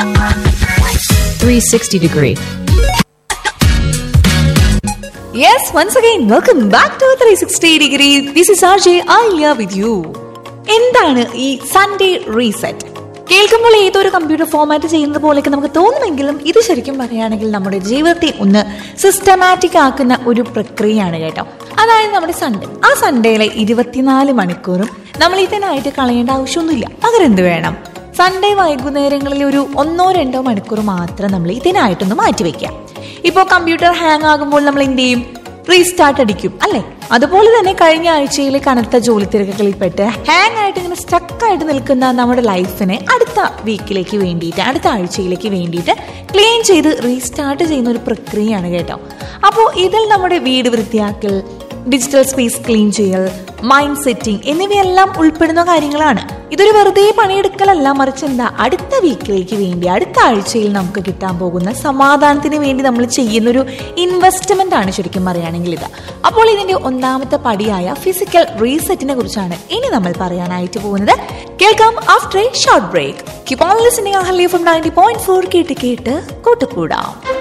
360 degree. Yes, once again, welcome back to 360 degree. This is RJ Alia with you. എന്താണ് ഈ Sunday reset കേൾക്കുമ്പോൾ ഏതൊരു computer format ചെയ്യുന്നത് പോലെയൊക്കെ നമുക്ക് തോന്നുമെങ്കിലും ഇത് ശരിക്കും പറയുകയാണെങ്കിൽ നമ്മുടെ ജീവിതത്തെ ഒന്ന് സിസ്റ്റമാറ്റിക് ആക്കുന്ന ഒരു പ്രക്രിയയാണ് കേട്ടോ അതായത് നമ്മുടെ സൺഡേ ആ സൺഡേയിലെ ഇരുപത്തിനാല് മണിക്കൂറും നമ്മൾ ഇതിനായിട്ട് കളയേണ്ട ആവശ്യമൊന്നുമില്ല പകരം എന്ത് വേണം സൺഡേ വൈകുന്നേരങ്ങളിൽ ഒരു ഒന്നോ രണ്ടോ മണിക്കൂർ മാത്രം നമ്മൾ ഇതിനായിട്ടൊന്ന് മാറ്റിവെക്കാം ഇപ്പോൾ കമ്പ്യൂട്ടർ ഹാങ് ആകുമ്പോൾ നമ്മൾ എന്ത് ചെയ്യും റീസ്റ്റാർട്ട് അടിക്കും അല്ലെ അതുപോലെ തന്നെ കഴിഞ്ഞ ആഴ്ചയിലെ കനത്ത ജോലി തിരക്കുകളിൽപ്പെട്ട് ഹാങ് ആയിട്ട് ഇങ്ങനെ സ്റ്റക്ക് ആയിട്ട് നിൽക്കുന്ന നമ്മുടെ ലൈഫിനെ അടുത്ത വീക്കിലേക്ക് വേണ്ടിയിട്ട് അടുത്ത ആഴ്ചയിലേക്ക് വേണ്ടിയിട്ട് ക്ലീൻ ചെയ്ത് റീസ്റ്റാർട്ട് ചെയ്യുന്ന ഒരു പ്രക്രിയയാണ് കേട്ടോ അപ്പോൾ ഇതിൽ നമ്മുടെ വീട് വൃത്തിയാക്കൽ ഡിജിറ്റൽ സ്പേസ് ക്ലീൻ ചെയ്യൽ മൈൻഡ് സെറ്റിംഗ് എന്നിവയെല്ലാം ഉൾപ്പെടുന്ന കാര്യങ്ങളാണ് ഇതൊരു വെറുതെ പണിയെടുക്കലല്ല മറിച്ച് എന്താ അടുത്ത വീക്കിലേക്ക് വേണ്ടി അടുത്ത ആഴ്ചയിൽ നമുക്ക് കിട്ടാൻ പോകുന്ന സമാധാനത്തിന് വേണ്ടി നമ്മൾ ചെയ്യുന്നൊരു ഇൻവെസ്റ്റ്മെന്റ് ആണ് ശരിക്കും പറയുകയാണെങ്കിൽ ഇത് അപ്പോൾ ഇതിന്റെ ഒന്നാമത്തെ പടിയായ ഫിസിക്കൽ റീസെറ്റിനെ കുറിച്ചാണ് ഇനി നമ്മൾ പറയാനായിട്ട് പോകുന്നത് കേൾക്കാം after a short break keep on listening Ahalya from ninety point four കേട്ട് കേട്ട് കൂട്ടുകൂടാം